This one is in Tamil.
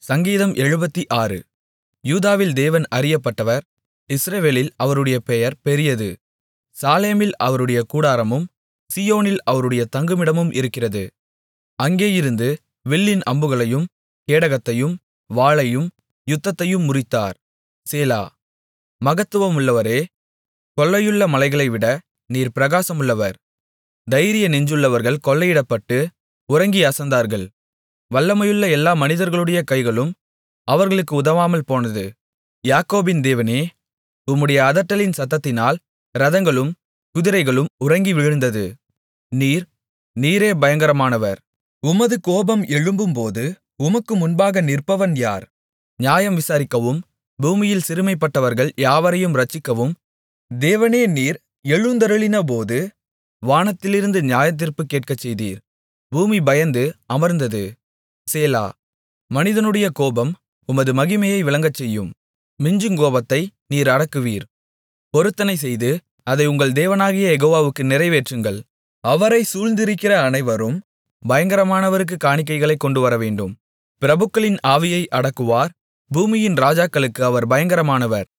சங்கீதம் எழுபத்தாறு யூதாவில் தேவன் அறியப்பட்டவர் இஸ்ரவேலில் அவருடைய பெயர் பெரியது சாலேமில் அவருடைய கூடாரமும் சீயோனில் அவருடைய தங்குமிடமும் இருக்கிறது அங்கேயிருந்து வில்லின் அம்புகளையும் கேடகத்தையும் வாளையும் யுத்தத்தையும் முறித்தார் சேலா மகத்துவமுள்ளவரே கொள்ளையுள்ள மலைகளைவிட நீர் பிரகாசமுள்ளவர் தைரிய நெஞ்சுள்ளவர்கள் கொள்ளையிடப்பட்டு உறங்கி அசந்தார்கள் வல்லமையுள்ள எல்லா மனிதர்களுடைய கைகளும் அவர்களுக்கு உதவாமல் போனது யாக்கோபின் தேவனே உம்முடைய அதட்டலின் சத்தத்தினால் இரதங்களும் குதிரைகளும் உறங்கி விழுந்தது நீர் நீரே பயங்கரமானவர் உமது கோபம் எழும்பும்போது உமக்கு முன்பாக நிற்பவன் யார் நியாயம் விசாரிக்கவும் பூமியில் சிறுமைப்பட்டவர்கள் யாவரையும் இரட்சிக்கவும் தேவனே நீர் எழுந்தருளினபோது வானத்திலிருந்து நியாயத்தீர்ப்பு கேட்கச்செய்தீர் பூமி பயந்து அமர்ந்தது சேலா மனிதனுடைய கோபம் உமது மகிமையை விளங்கச்செய்யும் மிஞ்சுங் கோபத்தை நீர் அடக்குவீர் பொருத்தனை செய்து அதை உங்கள் தேவனாகிய யெகோவாவுக்கு நிறைவேற்றுங்கள் அவரை சூழ்ந்திருக்கிற அனைவரும் பயங்கரமானவருக்குக் காணிக்கைகளைக் கொண்டுவரவேண்டும் பிரபுக்களின் ஆவியை அடக்குவார் பூமியின் ராஜாக்களுக்கு அவர் பயங்கரமானவர்